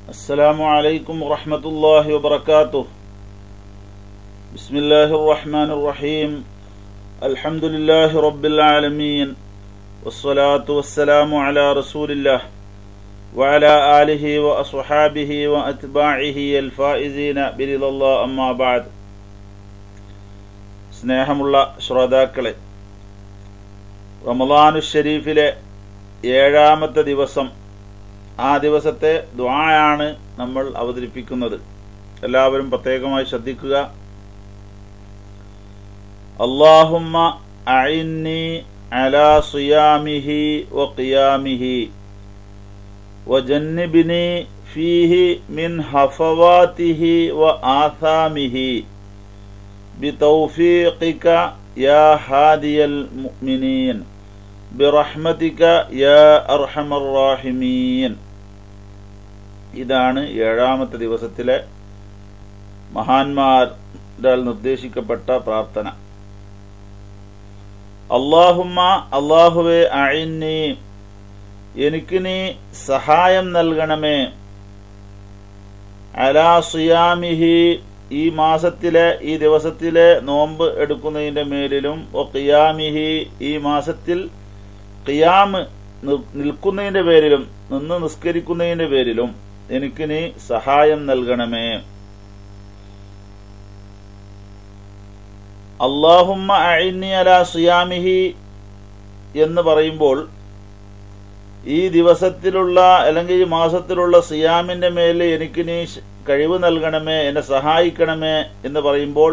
السلام عليكم ورحمة الله وبركاته بسم الله الرحمن الرحيم الحمد لله رب العالمين والصلاة والسلام على رسول الله وعلى آله وأصحابه وأتباعه الفائزين برضا الله أما بعد സ്നേഹമുള്ള ശ്രോതാക്കളെ റമദാനു ഷരീഫിലെ ഏഴാമത്തെ ദിവസം ആ ദിവസത്തെ ദ്വായാണ് നമ്മൾ അവതരിപ്പിക്കുന്നത് എല്ലാവരും പ്രത്യേകമായി ശ്രദ്ധിക്കുക അള്ളാഹുമ്മ അഇന്നി അലാ സുയാമിഹി വ ഖിയാമിഹി وجنبني فيه من هفواته وآثامه بتوفيقك يا هادي المؤمنين برحمتك يا أرحم الراحمين ഇതാണ് ഏഴാമത്തെ ദിവസത്തിലെ മഹാന്മാരാൽ നിർദ്ദേശിക്കപ്പെട്ട പ്രാർത്ഥന അള്ളാഹുമ്മ അള്ളാഹുവെ അഴിന്നി എനിക്ക് നീ സഹായം നൽകണമേ അലാ സുയാമിഹി ഈ മാസത്തിലെ ഈ ദിവസത്തിലെ നോമ്പ് എടുക്കുന്നതിന്റെ മേലിലും ഒ ഖിയാമിഹി ഈ മാസത്തിൽ ഖിയാമ് നിൽക്കുന്നതിന്റെ പേരിലും നിന്ന് നിസ്കരിക്കുന്നതിന്റെ പേരിലും എനിക്ക് നീ സഹായം നൽകണമേ അള്ളാഹുമ്മ അഴിന്നി അല സുയാമിഹി എന്ന് പറയുമ്പോൾ ഈ ദിവസത്തിലുള്ള അല്ലെങ്കിൽ ഈ മാസത്തിലുള്ള സിയാമിന്റെ മേൽ എനിക്ക് നീ കഴിവ് നൽകണമേ എന്നെ സഹായിക്കണമേ എന്ന് പറയുമ്പോൾ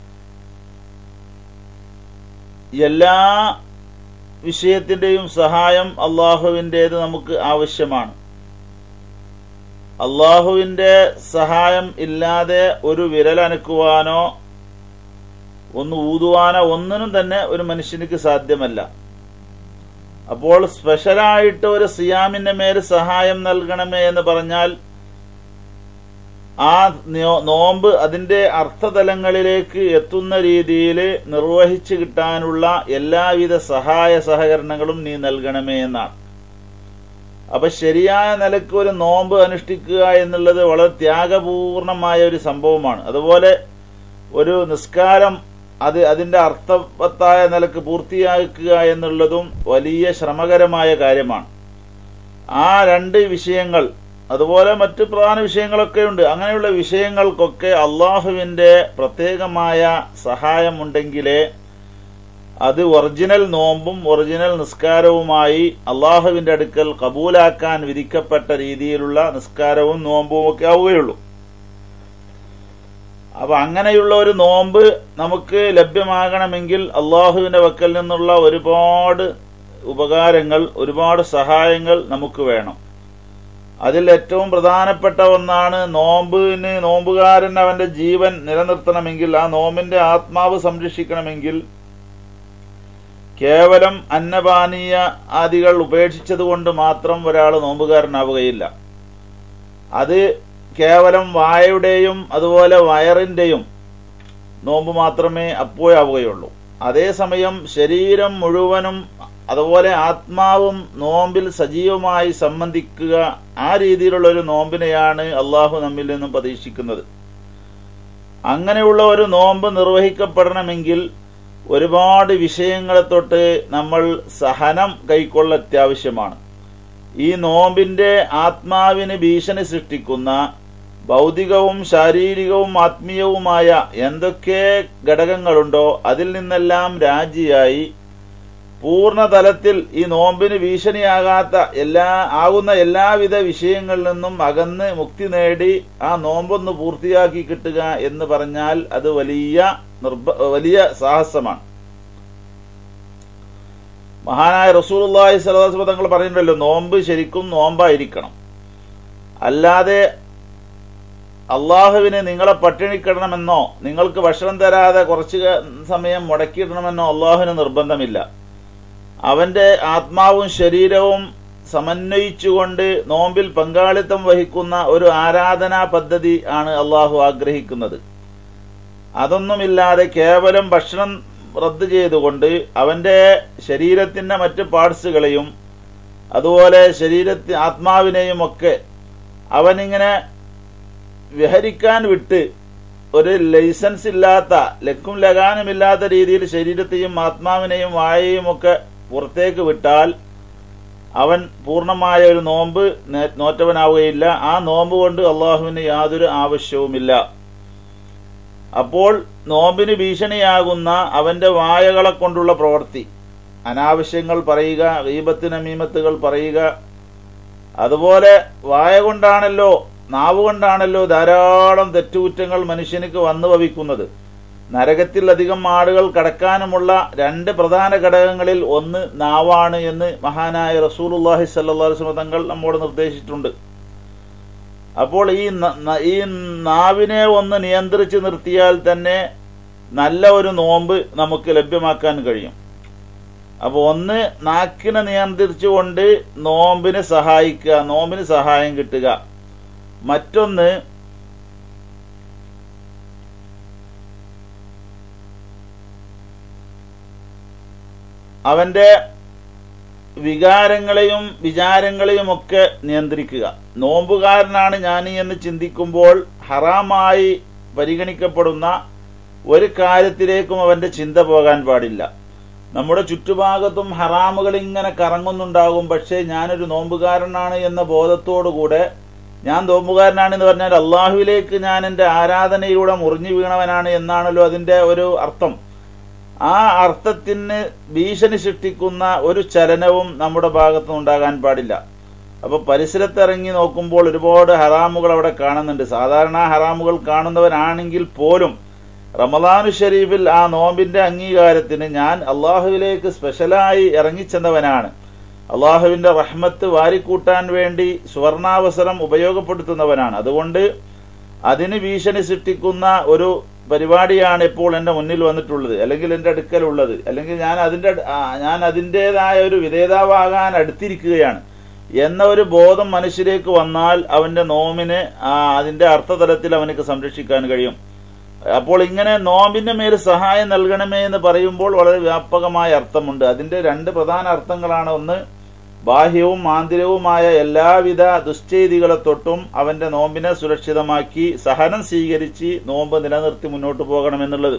എല്ലാ വിഷയത്തിന്റെയും സഹായം അള്ളാഹുവിൻ്റേത് നമുക്ക് ആവശ്യമാണ് അള്ളാഹുവിന്റെ സഹായം ഇല്ലാതെ ഒരു വിരലനക്കുവാനോ ഒന്ന് ഊതുവാനോ ഒന്നിനും തന്നെ ഒരു മനുഷ്യനിക്ക് സാധ്യമല്ല അപ്പോൾ സ്പെഷ്യലായിട്ട് ഒരു സിയാമിന്റെ മേൽ സഹായം നൽകണമേ എന്ന് പറഞ്ഞാൽ ആ നോമ്പ് അതിന്റെ അർത്ഥതലങ്ങളിലേക്ക് എത്തുന്ന രീതിയിൽ നിർവഹിച്ചു കിട്ടാനുള്ള എല്ലാവിധ സഹായ സഹകരണങ്ങളും നീ നൽകണമേ എന്നാണ് അപ്പൊ ശരിയായ നിലക്ക് ഒരു നോമ്പ് അനുഷ്ഠിക്കുക എന്നുള്ളത് വളരെ ത്യാഗപൂർണമായ ഒരു സംഭവമാണ് അതുപോലെ ഒരു നിസ്കാരം അത് അതിന്റെ അർത്ഥവത്തായ നിലക്ക് പൂർത്തിയാക്കുക എന്നുള്ളതും വലിയ ശ്രമകരമായ കാര്യമാണ് ആ രണ്ട് വിഷയങ്ങൾ അതുപോലെ മറ്റു പ്രധാന വിഷയങ്ങളൊക്കെ ഉണ്ട് അങ്ങനെയുള്ള വിഷയങ്ങൾക്കൊക്കെ അള്ളാഹുവിന്റെ പ്രത്യേകമായ സഹായമുണ്ടെങ്കിലേ അത് ഒറിജിനൽ നോമ്പും ഒറിജിനൽ നിസ്കാരവുമായി അള്ളാഹുവിന്റെ അടുക്കൽ കബൂലാക്കാൻ വിധിക്കപ്പെട്ട രീതിയിലുള്ള നിസ്കാരവും നോമ്പും ഒക്കെ ആവുകയുള്ളൂ അപ്പൊ അങ്ങനെയുള്ള ഒരു നോമ്പ് നമുക്ക് ലഭ്യമാകണമെങ്കിൽ അള്ളാഹുവിന്റെ വക്കൽ നിന്നുള്ള ഒരുപാട് ഉപകാരങ്ങൾ ഒരുപാട് സഹായങ്ങൾ നമുക്ക് വേണം അതിൽ ഏറ്റവും പ്രധാനപ്പെട്ട ഒന്നാണ് നോമ്പിന് നോമ്പുകാരൻ അവന്റെ ജീവൻ നിലനിർത്തണമെങ്കിൽ ആ നോമ്പിന്റെ ആത്മാവ് സംരക്ഷിക്കണമെങ്കിൽ കേവലം അന്നപാനീയ ആദികൾ ഉപേക്ഷിച്ചതുകൊണ്ട് മാത്രം ഒരാൾ നോമ്പുകാരനാവുകയില്ല അത് കേവലം വായയുടെയും അതുപോലെ വയറിന്റെയും നോമ്പ് മാത്രമേ അപ്പോഴാവുകയുള്ളൂ അതേസമയം ശരീരം മുഴുവനും അതുപോലെ ആത്മാവും നോമ്പിൽ സജീവമായി സംബന്ധിക്കുക ആ രീതിയിലുള്ള ഒരു നോമ്പിനെയാണ് അള്ളാഹു നമ്മിൽ നിന്നും പ്രതീക്ഷിക്കുന്നത് അങ്ങനെയുള്ള ഒരു നോമ്പ് നിർവഹിക്കപ്പെടണമെങ്കിൽ ഒരുപാട് വിഷയങ്ങളെ തൊട്ട് നമ്മൾ സഹനം കൈക്കൊള്ള അത്യാവശ്യമാണ് ഈ നോമ്പിന്റെ ആത്മാവിന് ഭീഷണി സൃഷ്ടിക്കുന്ന ഭൗതികവും ശാരീരികവും ആത്മീയവുമായ എന്തൊക്കെ ഘടകങ്ങളുണ്ടോ അതിൽ നിന്നെല്ലാം രാജിയായി പൂർണ്ണതലത്തിൽ ഈ നോമ്പിന് ഭീഷണിയാകാത്ത എല്ലാ ആകുന്ന എല്ലാവിധ വിഷയങ്ങളിൽ നിന്നും അകന്ന് മുക്തി നേടി ആ നോമ്പൊന്ന് പൂർത്തിയാക്കി കിട്ടുക എന്ന് പറഞ്ഞാൽ അത് വലിയ നിർബ വലിയ സാഹസമാണ് മഹാനായ റസൂലി സലഹസ്മ തങ്ങൾ പറയുന്നുണ്ടല്ലോ നോമ്പ് ശരിക്കും നോമ്പായിരിക്കണം അല്ലാതെ അള്ളാഹുവിന് നിങ്ങളെ പട്ടിണിക്കിടണമെന്നോ നിങ്ങൾക്ക് ഭക്ഷണം തരാതെ കുറച്ച് സമയം മുടക്കിയിടണമെന്നോ അള്ളാഹുവിന് നിർബന്ധമില്ല അവന്റെ ആത്മാവും ശരീരവും സമന്വയിച്ചുകൊണ്ട് നോമ്പിൽ പങ്കാളിത്തം വഹിക്കുന്ന ഒരു ആരാധനാ പദ്ധതി ആണ് അള്ളാഹു ആഗ്രഹിക്കുന്നത് അതൊന്നുമില്ലാതെ കേവലം ഭക്ഷണം റദ്ദ് ചെയ്തുകൊണ്ട് അവന്റെ ശരീരത്തിന്റെ മറ്റ് പാർട്സുകളെയും അതുപോലെ ശരീരത്തി ആത്മാവിനെയും ഒക്കെ അവനിങ്ങനെ വിഹരിക്കാൻ വിട്ട് ഒരു ലൈസൻസ് ഇല്ലാത്ത ലക്കും ലഗാനുമില്ലാത്ത രീതിയിൽ ശരീരത്തെയും ആത്മാവിനെയും വായയും ഒക്കെ പുറത്തേക്ക് വിട്ടാൽ അവൻ പൂർണ്ണമായ ഒരു നോമ്പ് നേ- നോറ്റവനാവുകയില്ല ആ നോമ്പ് കൊണ്ട് അള്ളാഹുവിന് യാതൊരു ആവശ്യവുമില്ല അപ്പോൾ നോമ്പിന് ഭീഷണിയാകുന്ന അവന്റെ വായകളെ കൊണ്ടുള്ള പ്രവൃത്തി അനാവശ്യങ്ങൾ പറയുക ഗീബത്ത് നമീമത്തുകൾ പറയുക അതുപോലെ വായ കൊണ്ടാണല്ലോ നാവ് കൊണ്ടാണല്ലോ ധാരാളം തെറ്റുകുറ്റങ്ങൾ മനുഷ്യനിക്ക് വന്നു ഭവിക്കുന്നത് നരകത്തിൽ അധികം ആളുകൾ കടക്കാനുമുള്ള രണ്ട് പ്രധാന ഘടകങ്ങളിൽ ഒന്ന് നാവാണ് എന്ന് മഹാനായ റസൂലുല്ലാഹി സല്ലല്ലാഹു അലൈഹി വസല്ലം തങ്ങൾ നമ്മോട് നിർദ്ദേശിച്ചിട്ടുണ്ട് അപ്പോൾ ഈ ന- ന- ഈ നാവിനെ ഒന്ന് നിയന്ത്രിച്ച് നിർത്തിയാൽ തന്നെ നല്ല ഒരു നോമ്പ് നമുക്ക് ലഭ്യമാക്കാൻ കഴിയും അപ്പോൾ ഒന്ന് നാക്കിനെ നിയന്ത്രിച്ചുകൊണ്ട് നോമ്പിന് സഹായിക്കുക നോമ്പിന് സഹായം കിട്ടുക മറ്റൊന്ന് അവന്റെ വികാരങ്ങളെയും വിചാരങ്ങളെയും ഒക്കെ നിയന്ത്രിക്കുക നോമ്പുകാരനാണ് ഞാൻ എന്ന് ചിന്തിക്കുമ്പോൾ ഹറാമായി പരിഗണിക്കപ്പെടുന്ന ഒരു കാര്യത്തിലേക്കും അവന്റെ ചിന്ത പോകാൻ പാടില്ല നമ്മുടെ ചുറ്റുഭാഗത്തും ഹറാമുകൾ ഇങ്ങനെ കറങ്ങുന്നുണ്ടാകും പക്ഷേ ഞാനൊരു നോമ്പുകാരനാണ് എന്ന ബോധത്തോടുകൂടെ ഞാൻ നോമ്പുകാരനാണ് എന്ന് പറഞ്ഞാൽ അള്ളാഹുവിലേക്ക് ഞാൻ എൻ്റെ ആരാധനയിലൂടെ മുറിഞ്ഞു വീണവനാണ് എന്നാണല്ലോ അതിന്റെ ഒരു അർത്ഥം ആ അർത്ഥത്തിന് ഭീഷണി സൃഷ്ടിക്കുന്ന ഒരു ചലനവും നമ്മുടെ ഭാഗത്തുനിന്ന് ഉണ്ടാകാൻ പാടില്ല അപ്പൊ പരിസരത്തിറങ്ങി നോക്കുമ്പോൾ ഒരുപാട് ഹറാമുകൾ അവിടെ കാണുന്നുണ്ട് സാധാരണ ഹറാമുകൾ കാണുന്നവനാണെങ്കിൽ പോലും റമദാനു ഷരീഫിൽ ആ നോമ്പിന്റെ അംഗീകാരത്തിന് ഞാൻ അള്ളാഹുവിലേക്ക് സ്പെഷ്യലായി ഇറങ്ങിച്ചെന്നവനാണ് അള്ളാഹുവിന്റെ റഹ്മത്ത് വാരിക്കൂട്ടാൻ വേണ്ടി സുവർണാവസരം ഉപയോഗപ്പെടുത്തുന്നവനാണ് അതുകൊണ്ട് അതിന് ഭീഷണി സൃഷ്ടിക്കുന്ന ഒരു പരിപാടിയാണ് ഇപ്പോൾ എന്റെ മുന്നിൽ വന്നിട്ടുള്ളത് അല്ലെങ്കിൽ എന്റെ അടുക്കലുള്ളത് അല്ലെങ്കിൽ ഞാൻ അതിന്റെ അട്- ആ, ഞാൻ അതിൻ്റെതായ ഒരു വിധേതാവാകാൻ അടുത്തിരിക്കുകയാണ് എന്ന ഒരു ബോധം മനുഷ്യലേക്ക് വന്നാൽ അവന്റെ നോമിന് ആ, അതിന്റെ അർത്ഥതലത്തിൽ അവനക്ക് സംരക്ഷിക്കാൻ കഴിയും അപ്പോൾ ഇങ്ങനെ നോമ്പിന്റെ മേൽ സഹായം നൽകണമേ എന്ന് പറയുമ്പോൾ വളരെ വ്യാപകമായ അർത്ഥമുണ്ട് അതിന്റെ രണ്ട് പ്രധാന അർത്ഥങ്ങളാണ് ഒന്ന് ബാഹ്യവും ആന്തരികവുമായ എല്ലാവിധ ദുശ്ചെയ്തികളെ തൊട്ടും അവന്റെ നോമ്പിനെ സുരക്ഷിതമാക്കി സഹനം സ്വീകരിച്ച് നോമ്പ് നിലനിർത്തി മുന്നോട്ട് പോകണമെന്നുള്ളത്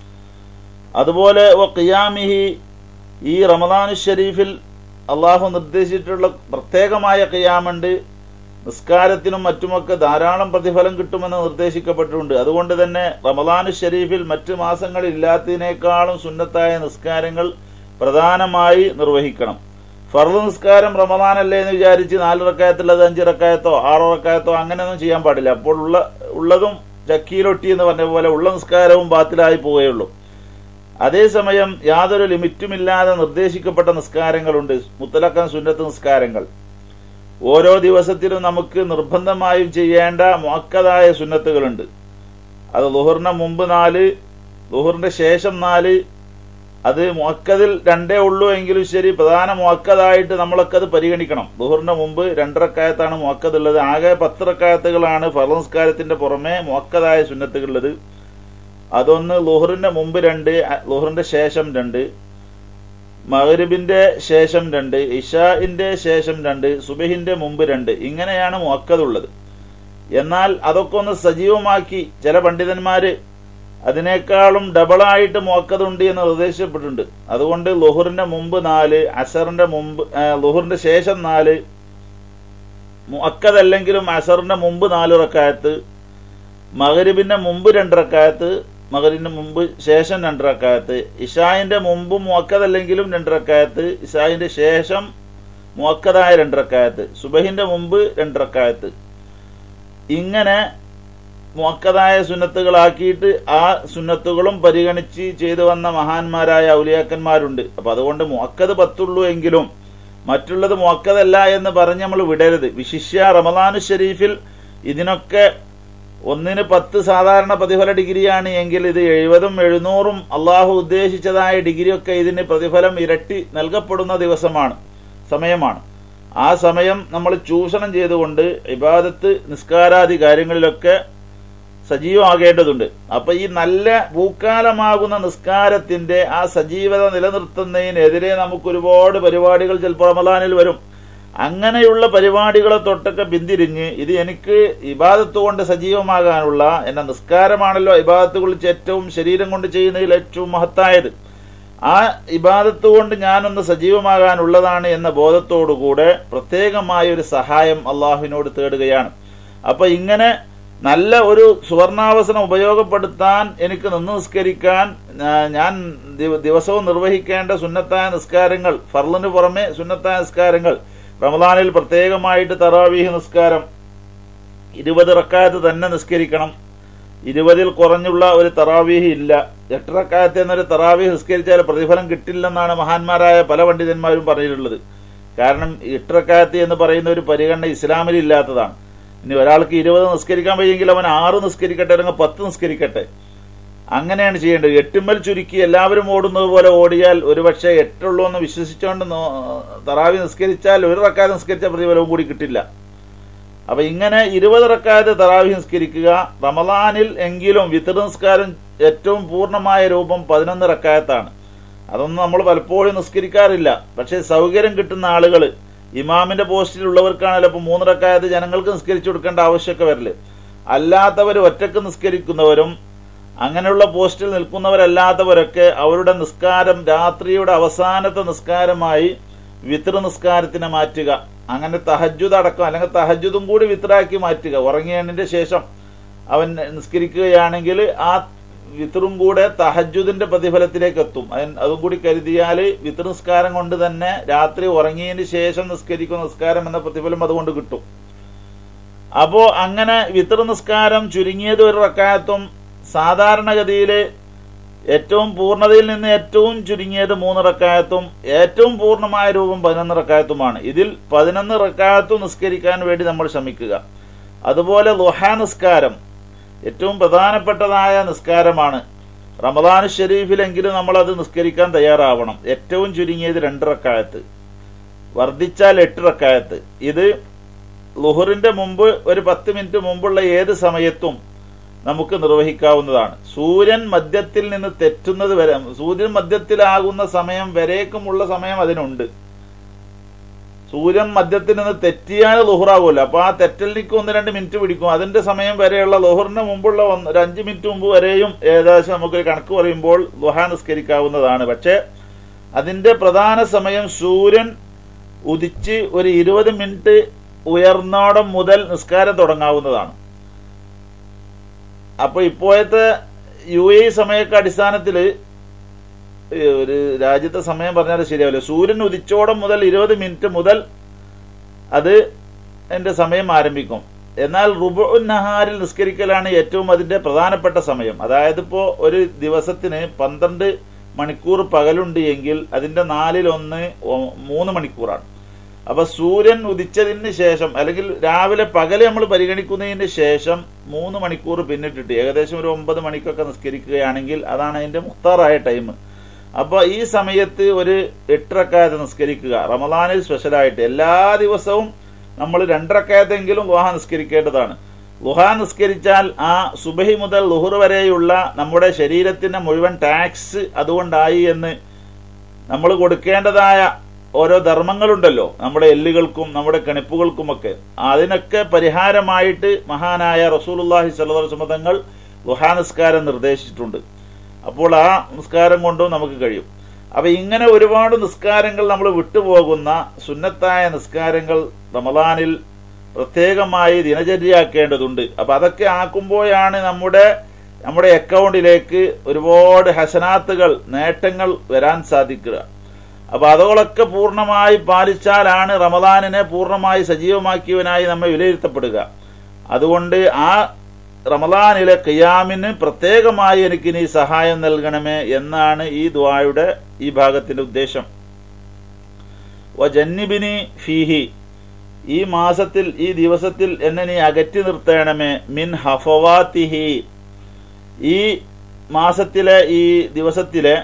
അതുപോലെ വ ഖിയാമിഹി ഈ റമദാനു ഷരീഫിൽ അള്ളാഹു നിർദ്ദേശിച്ചിട്ടുള്ള പ്രത്യേകമായ ഖിയാമുണ്ട് നിസ്കാരത്തിനും മറ്റുമൊക്കെ ധാരാളം പ്രതിഫലം കിട്ടുമെന്ന് നിർദ്ദേശിക്കപ്പെട്ടിട്ടുണ്ട് അതുകൊണ്ട് തന്നെ റമദാനു ഷരീഫിൽ മറ്റ് മാസങ്ങളിൽ ഇല്ലാത്തതിനേക്കാളും സുന്നത്തായ നിസ്കാരങ്ങൾ പ്രധാനമായി നിർവഹിക്കണം ഫർദ് നിസ്കാരം റമദാനല്ലേ എന്ന് വിചാരിച്ച് നാല് റക്കായത്തുള്ളത് അഞ്ച് റക്കായത്തോ ആറോ റക്കായത്തോ അങ്ങനെയൊന്നും ചെയ്യാൻ പാടില്ല അപ്പോൾ ഉള്ള ഉള്ളതും ചക്കിയിലൊട്ടി എന്ന് പറഞ്ഞ പോലെ ഉള്ള നിസ്കാരവും ബാത്തിലായി പോവുകയുള്ളൂ അതേസമയം യാതൊരു ലിമിറ്റുമില്ലാതെ നിർദ്ദേശിക്കപ്പെട്ട നിസ്കാരങ്ങളുണ്ട് മുത്തലക്കൻ സുന്നത്ത് നിസ്കാരങ്ങൾ ഓരോ ദിവസത്തിലും നമുക്ക് നിർബന്ധമായും ചെയ്യേണ്ട മുഅക്കതായ സുന്നത്തുകളുണ്ട് അത് ലുഹറിന് മുമ്പ് നാല് ലുഹറിന്റെ ശേഷം നാല് അത് മുഅക്കതിൽ രണ്ടേ ഉള്ളൂ എങ്കിലും ശരി പ്രധാന മുഅക്കതായിട്ട് നമ്മളൊക്കെ അത് പരിഗണിക്കണം ലുഹറിന്റെ മുമ്പ് രണ്ടരക്കായത്താണ് മുഅക്കത് ഉള്ളത് ആകെ പത്ത് റക്കായത്തുകളാണ് ഫർദ് നിസ്കാരത്തിന്റെ പുറമെ മുഅക്കതായ സുന്നത്തുകളുള്ളത് അതൊന്ന് ലുഹറിന്റെ മുമ്പ് രണ്ട് ലുഹറിന്റെ ശേഷം രണ്ട് മഗ്രിബിന്റെ ശേഷം രണ്ട് ഇഷാഇന്റെ ശേഷം രണ്ട് സുബഹിന്റെ മുമ്പ് രണ്ട് ഇങ്ങനെയാണ് മുഅക്കതുള്ളത് എന്നാൽ അതൊക്കെ ഒന്ന് സജീവമാക്കി ചില പണ്ഡിതന്മാര് അതിനേക്കാളും ഡബിളായിട്ട് മുഅക്കതുണ്ട് എന്ന് നിർദ്ദേശിക്കപ്പെട്ടിട്ടുണ്ട് അതുകൊണ്ട് ലുഹറിന്റെ മുമ്പ് നാല് അസറിന്റെ മുമ്പ് ആ, ലുഹറിന്റെ ശേഷം നാല് മുഅക്കതല്ലെങ്കിലും അസറിന്റെ മുമ്പ് നാല് റക്കായത്ത് മകരിബിന്റെ മുമ്പ് രണ്ട് റക്കായത്ത് മകരിന്റെ മുമ്പ് ശേഷം രണ്ട് റക്കായത്ത് ഇഷായിന്റെ മുമ്പ് മുഅക്കതല്ലെങ്കിലും രണ്ട് റക്കായത്ത് ഇഷായിന്റെ ശേഷം മുഅക്കതായ രണ്ട് റക്കായത്ത് സുബഹിന്റെ മുമ്പ് രണ്ട് റക്കായത്ത് ഇങ്ങനെ മുഅക്കതായ സുന്നത്തുകളാക്കിയിട്ട് ആ സുന്നത്തുകളും പരിഗണിച്ച് ചെയ്തു വന്ന മഹാന്മാരായ ഔലിയാക്കന്മാരുണ്ട് അപ്പൊ അതുകൊണ്ട് മുഅക്കത് പത്തുള്ളൂ എങ്കിലും മറ്റുള്ളത് മുഅക്കതല്ല എന്ന് പറഞ്ഞ് നമ്മൾ വിടരുത് വിശിഷ്യ റമദാനു ഷരീഫിൽ ഇതിനൊക്കെ ഒന്നിന് പത്ത് സാധാരണ പ്രതിഫല ഡിഗ്രിയാണ് എങ്കിൽ ഇത് എഴുപതും എഴുന്നൂറും അള്ളാഹു ഉദ്ദേശിച്ചതായ ഡിഗ്രിയൊക്കെ ഇതിന് പ്രതിഫലം ഇരട്ടി നൽകപ്പെടുന്ന ദിവസമാണ് സമയമാണ് ആ സമയം നമ്മൾ ചൂഷണം ചെയ്തുകൊണ്ട് ഇബാദത്ത് നിസ്കാരാദി കാര്യങ്ങളിലൊക്കെ സജീവമാകേണ്ടതുണ്ട് അപ്പൊ ഈ നല്ല പൂക്കാലമാകുന്ന നിസ്കാരത്തിന്റെ ആ സജീവത നിലനിർത്തുന്നതിനെതിരെ നമുക്ക് ഒരുപാട് പരിപാടികൾ ചിലപ്പോൾ റമദാനിൽ വരും അങ്ങനെയുള്ള പരിപാടികളെ തൊട്ടൊക്കെ പിന്തിരിഞ്ഞ് ഇത് എനിക്ക് ഇബാദത്ത് കൊണ്ട് സജീവമാകാനുള്ള എന്റെ നിസ്കാരമാണല്ലോ ഇബാദത്ത് കുറിച്ച് ഏറ്റവും ശരീരം കൊണ്ട് ചെയ്യുന്നതിൽ ഏറ്റവും മഹത്തായത് ആ ഇബാദത്ത് കൊണ്ട് ഞാനൊന്ന് സജീവമാകാനുള്ളതാണ് എന്ന ബോധത്തോടുകൂടെ പ്രത്യേകമായ ഒരു സഹായം അള്ളാഹുവിനോട് തേടുകയാണ് അപ്പൊ ഇങ്ങനെ നല്ല ഒരു സുവർണാവസരം ഉപയോഗപ്പെടുത്താൻ എനിക്ക് നിന്ന് നിസ്കരിക്കാൻ ആ, ഞാൻ ദിവ- ദിവസവും നിർവഹിക്കേണ്ട സുന്നത്തായ നിസ്കാരങ്ങൾ ഫർലിന് പുറമെ സുന്നത്തായ നിസ്കാരങ്ങൾ റമദാനിൽ പ്രത്യേകമായിട്ട് തറാവീഹ് നിസ്കാരം ഇരുപത് റക്കായത്ത് തന്നെ നിസ്കരിക്കണം ഇരുപതിൽ കുറഞ്ഞുള്ള ഒരു തറാവീഹ് ഇല്ല എട്ട് റക്കായത്ത് എന്നൊരു തറാവീഹ് നിസ്കരിച്ചാൽ പ്രതിഫലം കിട്ടില്ലെന്നാണ് മഹാന്മാരായ പല പണ്ഡിതന്മാരും പറഞ്ഞിട്ടുള്ളത് കാരണം എട്ട് റക്കായത്ത് എന്ന് പറയുന്ന ഒരു പരിഗണന ഇസ്ലാമിൽ ഇല്ലാത്തതാണ് ഇനി ഒരാൾക്ക് ഇരുപത് നിസ്കരിക്കാൻ വയ്യെങ്കിൽ അവൻ ആറ് നിസ്കരിക്കട്ടെ അല്ലെങ്കിൽ പത്ത് നിസ്കരിക്കട്ടെ അങ്ങനെയാണ് ചെയ്യേണ്ടത് എട്ടുമ്മൽ ചുരുക്കി എല്ലാവരും ഓടുന്നത് പോലെ ഓടിയാൽ ഒരുപക്ഷെ എട്ടുള്ളൂ എന്ന് വിശ്വസിച്ചുകൊണ്ട് നോ- തറാവി നിസ്കരിച്ചാൽ ഒരു റക്കാതെ നിസ്കരിച്ച പ്രതിഫലവും കൂടി കിട്ടില്ല അപ്പൊ ഇങ്ങനെ ഇരുപത് റക്കായത് തറാവി നിസ്കരിക്കുക റമദാനിൽ എങ്കിലും വിത്തർ നിസ്കാരം ഏറ്റവും പൂർണ്ണമായ രൂപം പതിനൊന്ന് റക്കായത്താണ് അതൊന്നും നമ്മൾ പലപ്പോഴും നിസ്കരിക്കാറില്ല പക്ഷേ സൗകര്യം കിട്ടുന്ന ആളുകൾ ഇമാമിന്റെ പോസ്റ്റിലുള്ളവർക്കാണല്ലോ ഇപ്പൊ മൂന്ന് റക്കായത്ത് ജനങ്ങൾക്ക് നിസ്കരിച്ചു കൊടുക്കേണ്ട ആവശ്യമൊക്കെ വരല് അല്ലാത്തവർ ഒറ്റക്ക് നിസ്കരിക്കുന്നവരും അങ്ങനെയുള്ള പോസ്റ്റിൽ നിൽക്കുന്നവരല്ലാത്തവരൊക്കെ അവരുടെ നിസ്കാരം രാത്രിയുടെ അവസാനത്തെ നിസ്കാരമായി വിത്ര നിസ്കാരത്തിനെ മാറ്റുക അങ്ങനെ തഹജുദ് അടക്കം അല്ലെങ്കിൽ തഹജുദും കൂടി വിത്രാക്കി മാറ്റുക ഉറങ്ങിയതിന്റെ ശേഷം അവൻ നിസ്കരിക്കുകയാണെങ്കിൽ ആ വിത്തറും കൂടെ തഹജുദിന്റെ പ്രതിഫലത്തിലേക്ക് എത്തും അതിന് അതും കൂടി കരുതിയാൽ വിത്തർ നിസ്കാരം കൊണ്ട് തന്നെ രാത്രി ഉറങ്ങിയതിന് ശേഷം നിസ്കരിക്കുന്ന നിസ്കാരം എന്ന പ്രതിഫലം അതുകൊണ്ട് കിട്ടും അപ്പോ അങ്ങനെ വിത്തർ നിസ്കാരം ചുരുങ്ങിയത് ഒരു റക്കായത്തും സാധാരണഗതിയിൽ ഏറ്റവും പൂർണ്ണതയിൽ നിന്ന് ഏറ്റവും ചുരുങ്ങിയത് മൂന്ന് റക്കായത്തും ഏറ്റവും പൂർണ്ണമായ രൂപം പതിനൊന്ന് റക്കായത്തുമാണ് ഇതിൽ പതിനൊന്ന് റക്കായത്തും നിസ്കരിക്കാൻ വേണ്ടി നമ്മൾ ശ്രമിക്കുക അതുപോലെ ലുഹാ നിസ്കാരം ഏറ്റവും പ്രധാനപ്പെട്ടതായ നിസ്കാരമാണ് റമദാൻ ഷെരീഫിലെങ്കിലും നമ്മൾ അത് നിസ്കരിക്കാൻ തയ്യാറാവണം ഏറ്റവും ചുരുങ്ങിയത് രണ്ട് റക്കായത്ത് വർദ്ധിച്ചാൽ എട്ട് റക്കായത്ത് ഇത് ലുഹറിന്റെ മുമ്പ് ഒരു പത്ത് മിനിറ്റ് മുമ്പുള്ള ഏത് സമയത്തും നമുക്ക് നിർവഹിക്കാവുന്നതാണ് സൂര്യൻ മധ്യത്തിൽ നിന്ന് തെറ്റുന്നത് വരെ സൂര്യൻ മധ്യത്തിലാകുന്ന സമയം വരേക്കുമുള്ള സമയം അതിനുണ്ട് സൂര്യൻ മധ്യത്തിൽ നിന്ന് തെറ്റിയാൽ ലുഹറാകുമല്ലോ അപ്പൊ ആ തെറ്റലിക്ക് ഒന്ന് രണ്ട് മിനിറ്റ് പിടിക്കും അതിന്റെ സമയം വരെയുള്ള ലുഹറിന് മുമ്പുള്ള ഒന്ന് ഒരു അഞ്ച് മിനിറ്റ് മുമ്പ് വരെയും ഏകദേശം നമുക്ക് കണക്ക് പറയുമ്പോൾ ലുഹ നിസ്കരിക്കാവുന്നതാണ് പക്ഷെ അതിന്റെ പ്രധാന സമയം സൂര്യൻ ഉദിച്ച് ഒരു ഇരുപത് മിനിറ്റ് ഉയർന്നോടം മുതൽ നിസ്കാരം തുടങ്ങാവുന്നതാണ് അപ്പൊ ഇപ്പോഴത്തെ യു എ സമയൊക്കെ അടിസ്ഥാനത്തിൽ ഒരു രാജ്യത്തെ സമയം പറഞ്ഞാൽ ശരിയാവില്ല സൂര്യൻ ഉദിച്ചോടം മുതൽ ഇരുപത് മിനിറ്റ് മുതൽ അത് എന്റെ സമയം ആരംഭിക്കും എന്നാൽ റുബു നഹാരിൽ നിസ്കരിക്കലാണ് ഏറ്റവും അതിന്റെ പ്രധാനപ്പെട്ട സമയം അതായത് ഇപ്പോ ഒരു ദിവസത്തിന് പന്ത്രണ്ട് മണിക്കൂർ പകലുണ്ട് എങ്കിൽ അതിന്റെ നാലിലൊന്ന് ഒ- മൂന്ന് മണിക്കൂറാണ് അപ്പൊ സൂര്യൻ ഉദിച്ചതിന് ശേഷം അല്ലെങ്കിൽ രാവിലെ പകല് നമ്മൾ പരിഗണിക്കുന്നതിന് ശേഷം മൂന്ന് മണിക്കൂർ പിന്നിട്ടിട്ട് ഏകദേശം ഒരു ഒമ്പത് മണിക്കൊക്കെ നിസ്കരിക്കുകയാണെങ്കിൽ അതാണ് അതിന്റെ മുക്താറായ ടൈം അപ്പൊ ഈ സമയത്ത് ഒരു എട്ടരക്കായത്ത് നിസ്കരിക്കുക റമദാനിൽ സ്പെഷ്യലായിട്ട് എല്ലാ ദിവസവും നമ്മൾ രണ്ടരക്കായത്തെങ്കിലും ലുഹ നിസ്കരിക്കേണ്ടതാണ് ലുഹ നിസ്കരിച്ചാൽ ആ സുബഹി മുതൽ ലുഹർ വരെയുള്ള നമ്മുടെ ശരീരത്തിന്റെ മുഴുവൻ ടാക്സ് അതുകൊണ്ടായി എന്ന് നമ്മൾ കൊടുക്കേണ്ടതായ ഓരോ ധർമ്മങ്ങളുണ്ടല്ലോ നമ്മുടെ എല്ലുകൾക്കും നമ്മുടെ കണിപ്പുകൾക്കുമൊക്കെ അതിനൊക്കെ പരിഹാരമായിട്ട് മഹാനായ റസൂലുല്ലാഹി സ്വല്ലല്ലാഹു തങ്ങൾ ലുഹാ നിസ്കാരം നിർദ്ദേശിച്ചിട്ടുണ്ട് അപ്പോൾ ആ നിസ്കാരം കൊണ്ടും നമുക്ക് കഴിയും അപ്പൊ ഇങ്ങനെ ഒരുപാട് നിസ്കാരങ്ങൾ നമ്മൾ വിട്ടുപോകുന്ന സുന്നത്തായ നിസ്കാരങ്ങൾ റമദാനിൽ പ്രത്യേകമായി ദിനചര്യയാക്കേണ്ടതുണ്ട് അപ്പൊ അതൊക്കെ ആക്കുമ്പോഴാണ് നമ്മുടെ നമ്മുടെ അക്കൗണ്ടിലേക്ക് ഒരുപാട് ഹസനാത്തുകൾ നേട്ടങ്ങൾ വരാൻ സാധിക്കുക അപ്പൊ അതുകളൊക്കെ പൂർണ്ണമായി പാലിച്ചാലാണ് റമദാനിനെ പൂർണ്ണമായി സജീവമാക്കിയവനായി നമ്മെ വിലയിരുത്തപ്പെടുക അതുകൊണ്ട് ആ റമദാനിലെ ഖിയാമിന് പ്രത്യേകമായി എനിക്ക് നീ സഹായം നൽകണമേ എന്നാണ് ഈ ദ്വായുടെ ഈ ഭാഗത്തിന്റെ ഉദ്ദേശം വജന്നിബിനി ഫീഹി ഈ മാസത്തിൽ ഈ ദിവസത്തിൽ എന്നെ നീ അകറ്റി നിർത്തണമേ മിൻ ഹഫവാത്തിഹി ഈ മാസത്തിലെ ഈ ദിവസത്തിലെ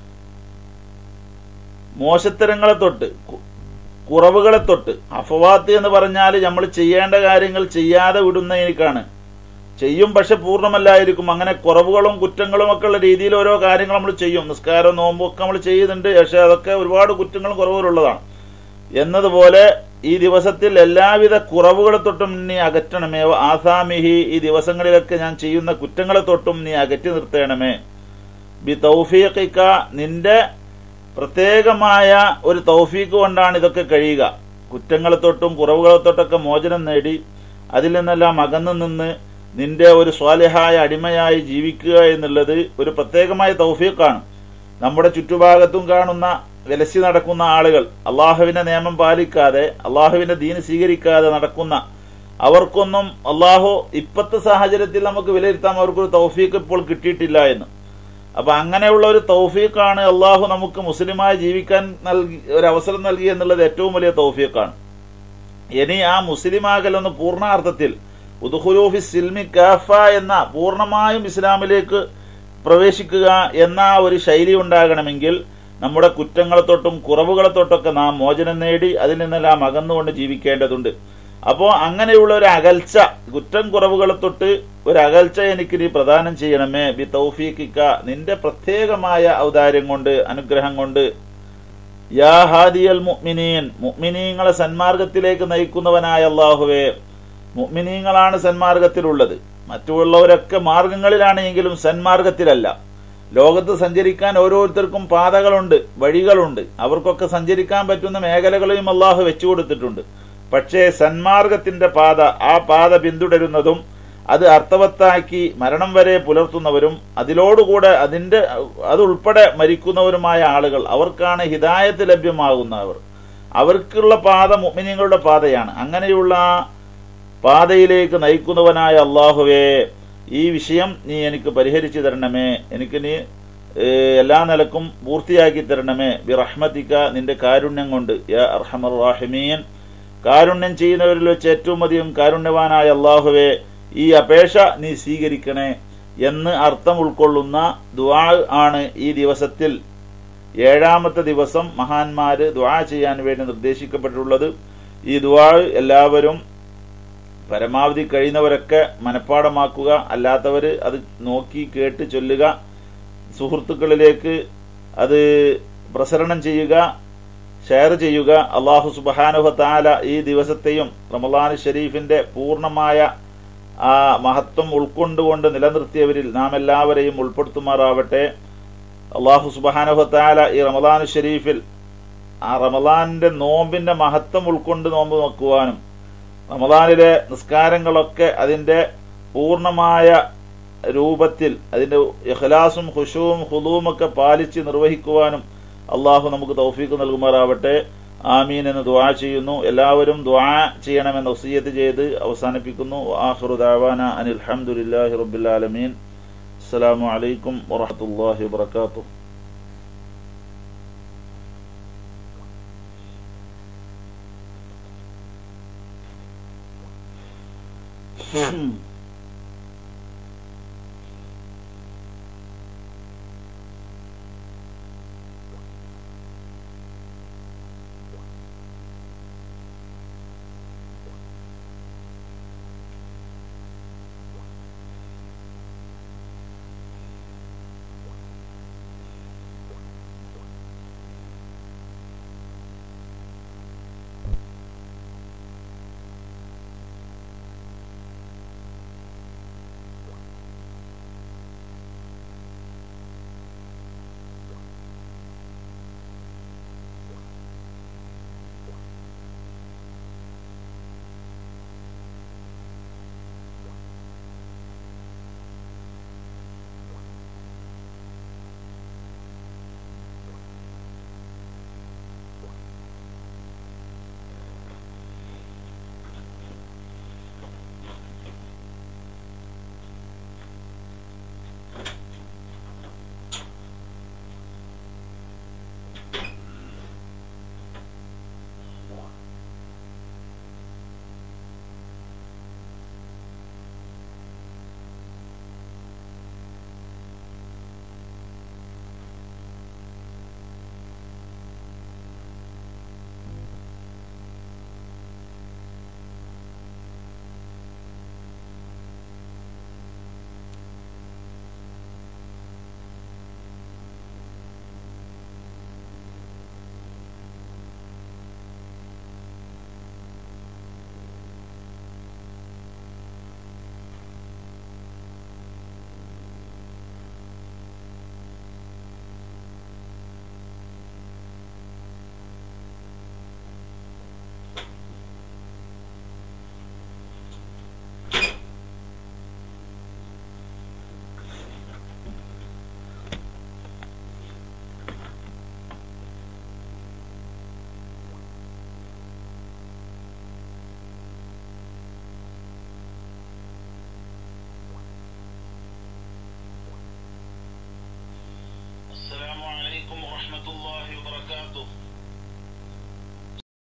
മോശത്തരങ്ങളെ തൊട്ട് കു- കുറവുകളെ തൊട്ട് അഫവാത്ത് എന്ന് പറഞ്ഞാൽ നമ്മൾ ചെയ്യേണ്ട കാര്യങ്ങൾ ചെയ്യാതെ വിടുന്നതിനേക്കാണ് ചെയ്യും പക്ഷെ പൂർണ്ണമല്ലായിരിക്കും അങ്ങനെ കുറവുകളും കുറ്റങ്ങളും ഒക്കെ ഉള്ള രീതിയിൽ ഓരോ കാര്യങ്ങൾ നമ്മൾ ചെയ്യും നിസ്കാരം നോമ്പും ഒക്കെ നമ്മൾ ചെയ്യുന്നുണ്ട് പക്ഷെ അതൊക്കെ ഒരുപാട് കുറ്റങ്ങളും കുറവുകളുള്ളതാണ് എന്നതുപോലെ ഈ ദിവസത്തിൽ എല്ലാവിധ കുറവുകളെ തൊട്ടും നീ അകറ്റണമേ വ ആസാമിഹി ഈ ദിവസങ്ങളിലൊക്കെ ഞാൻ ചെയ്യുന്ന കുറ്റങ്ങളെ തൊട്ടും നീ അകറ്റി നിർത്തണമേ ബി തൗഫീഖിക്ക നിന്റെ പ്രത്യേകമായ ഒരു തൗഫീഖ് കൊണ്ടാണ് ഇതൊക്കെ കഴിയുക കുറ്റങ്ങളെ തൊട്ടും കുറവുകളെ തൊട്ടൊക്കെ മോചനം നേടി അതിൽ നിന്നെല്ലാം അകന്നു നിന്ന് നിന്റെ ഒരു സ്വാലിഹായ അടിമയായി ജീവിക്കുക എന്നുള്ളത് ഒരു പ്രത്യേകമായ തൗഫീഖാണ് നമ്മുടെ ചുറ്റുഭാഗത്തും കാണുന്ന വിലസി നടക്കുന്ന ആളുകൾ അള്ളാഹുവിന്റെ നിയമം പാലിക്കാതെ അള്ളാഹുവിന്റെ ദീന് സ്വീകരിക്കാതെ നടക്കുന്ന അവർക്കൊന്നും അള്ളാഹു ഇപ്പത്തെ സാഹചര്യത്തിൽ നമുക്ക് വിലയിരുത്താം അവർക്കൊരു തൗഫീഖ് ഇപ്പോൾ കിട്ടിയിട്ടില്ല എന്ന് അപ്പൊ അങ്ങനെയുള്ള ഒരു തൗഫീഖാണ് അള്ളാഹു നമുക്ക് മുസ്ലിമായി ജീവിക്കാൻ നൽകി ഒരു അവസരം നൽകി എന്നുള്ളത് ഏറ്റവും വലിയ തൗഫീഖാണ് ഇനി ആ മുസ്ലിമാകലൊന്ന് പൂർണ്ണാർത്ഥത്തിൽ ഉദുഹുലൂഫി സിൽമി കാഫ എന്ന പൂർണ്ണമായും ഇസ്ലാമിലേക്ക് പ്രവേശിക്കുക എന്ന ആ ഒരു ശൈലി ഉണ്ടാകണമെങ്കിൽ നമ്മുടെ കുറ്റങ്ങളെ തൊട്ടും കുറവുകളെ തൊട്ടൊക്കെ നാം മോചനം നേടി അതിൽ നിന്നെല്ലാം അകന്നുകൊണ്ട് ജീവിക്കേണ്ടതുണ്ട് അപ്പോൾ അങ്ങനെയുള്ള ഒരു അകൽച്ച കുറ്റം കുറവുകളെ തൊട്ട് ഒരു അകൽച്ച എനിക്ക് നീ പ്രദാനം ചെയ്യണമേ ബി തൗഫീഖിക്ക നിന്റെ പ്രത്യേകമായ ഔദാര്യം കൊണ്ട് അനുഗ്രഹം കൊണ്ട് യാ ഹാദിയൽ മുഅ്മിനീൻ മുഅ്മിനീങ്ങളെ സന്മാർഗത്തിലേക്ക് നയിക്കുന്നവനായ അള്ളാഹുവേ മുഅ്മിനീങ്ങളാണ് സന്മാർഗത്തിലുള്ളത് മറ്റുള്ളവരൊക്കെ മാർഗങ്ങളിലാണെങ്കിലും സന്മാർഗത്തിലല്ല ലോകത്ത് സഞ്ചരിക്കാൻ ഓരോരുത്തർക്കും പാതകളുണ്ട് വഴികളുണ്ട് അവർക്കൊക്കെ സഞ്ചരിക്കാൻ പറ്റുന്ന മേഖലകളെയും അള്ളാഹു വെച്ചു കൊടുത്തിട്ടുണ്ട് പക്ഷേ സന്മാർഗത്തിന്റെ പാത ആ പാത പിന്തുടരുന്നതും അത് അർത്ഥവത്താക്കി മരണം വരെ പുലർത്തുന്നവരും അതിലോടുകൂടെ അതിന്റെ അതുൾപ്പെടെ മരിക്കുന്നവരുമായ ആളുകൾ അവർക്കാണ് ഹിദായത്ത് ലഭ്യമാകുന്നവർ അവർക്കുള്ള പാത മുഅ്മിനീങ്ങളുടെ പാതയാണ് അങ്ങനെയുള്ള ആ പാതയിലേക്ക് നയിക്കുന്നവനായ അള്ളാഹുവേ ഈ വിഷയം നീ എനിക്ക് പരിഹരിച്ചു തരണമേ എനിക്ക് നീ ഏഹ്, എല്ലാ നിലക്കും പൂർത്തിയാക്കി തരണമേ ബി റഹ്മത്തിക്ക നിന്റെ കാരുണ്യം കൊണ്ട് യാ അർഹമർ റാഹിമീൻ കാരുണ്യം ചെയ്യുന്നവരിൽ വെച്ച് ഏറ്റവും അധികം കാരുണ്യവാനായ അള്ളാഹുവേ ഈ അപേക്ഷ നീ സ്വീകരിക്കണേ എന്ന് അർത്ഥം ഉൾക്കൊള്ളുന്ന ദുആ ആണ് ഈ ദിവസത്തിൽ ഏഴാമത്തെ ദിവസം മഹാന്മാര് ദുആ ചെയ്യാൻ വേണ്ടി നിർദ്ദേശിക്കപ്പെട്ടിട്ടുള്ളത് ഈ ദുആ എല്ലാവരും പരമാവധി കഴിയുന്നവരൊക്കെ മനഃപ്പാടമാക്കുക അല്ലാത്തവർ അത് നോക്കി കേട്ട് ചൊല്ലുക സുഹൃത്തുക്കളിലേക്ക് അത് പ്രസരണം ചെയ്യുക ഷെയർ ചെയ്യുക അള്ളാഹു സുബാനുഹ താല ഈ ദിവസത്തെയും റമലാൻ ഷെരീഫിന്റെ പൂർണ്ണമായ ആ മഹത്വം ഉൾക്കൊണ്ടുകൊണ്ട് നിലനിർത്തിയവരിൽ നാം എല്ലാവരെയും ഉൾപ്പെടുത്തുമാറാവട്ടെ അള്ളാഹു സുബാനുഹ താല ഈ റമലാൻ ഷെരീഫിൽ ആ റമലാനിന്റെ നോമ്പിന്റെ മഹത്വം ഉൾക്കൊണ്ട് നോമ്പ് നോക്കുവാനും റമദാനിലെ നിസ്കാരങ്ങളൊക്കെ അതിന്റെ പൂർണ്ണമായ രൂപത്തിൽ അതിന്റെ ഇഖ്ലാസും ഖുശുവും ഹുദുവും ഒക്കെ പാലിച്ച് നിർവഹിക്കുവാനും അള്ളാഹു നമുക്ക് തൗഫീക്ക് നൽകുമാറാവട്ടെ ആമീൻ എന്ന് ദുആ ചെയ്യുന്നു എല്ലാവരും ദുആ ചെയ്യണമെന്ന് വസിയത്ത് ചെയ്ത് അവസാനിപ്പിക്കുന്നു ആഖിറു ദഅവാന അനിൽ ഹംദുലില്ലാഹി റബ്ബിൽ ആലമീൻ അസ്സലാമു അലൈക്കും വറഹ്മത്തുള്ളാഹി വബറകാതുഹു Hmm.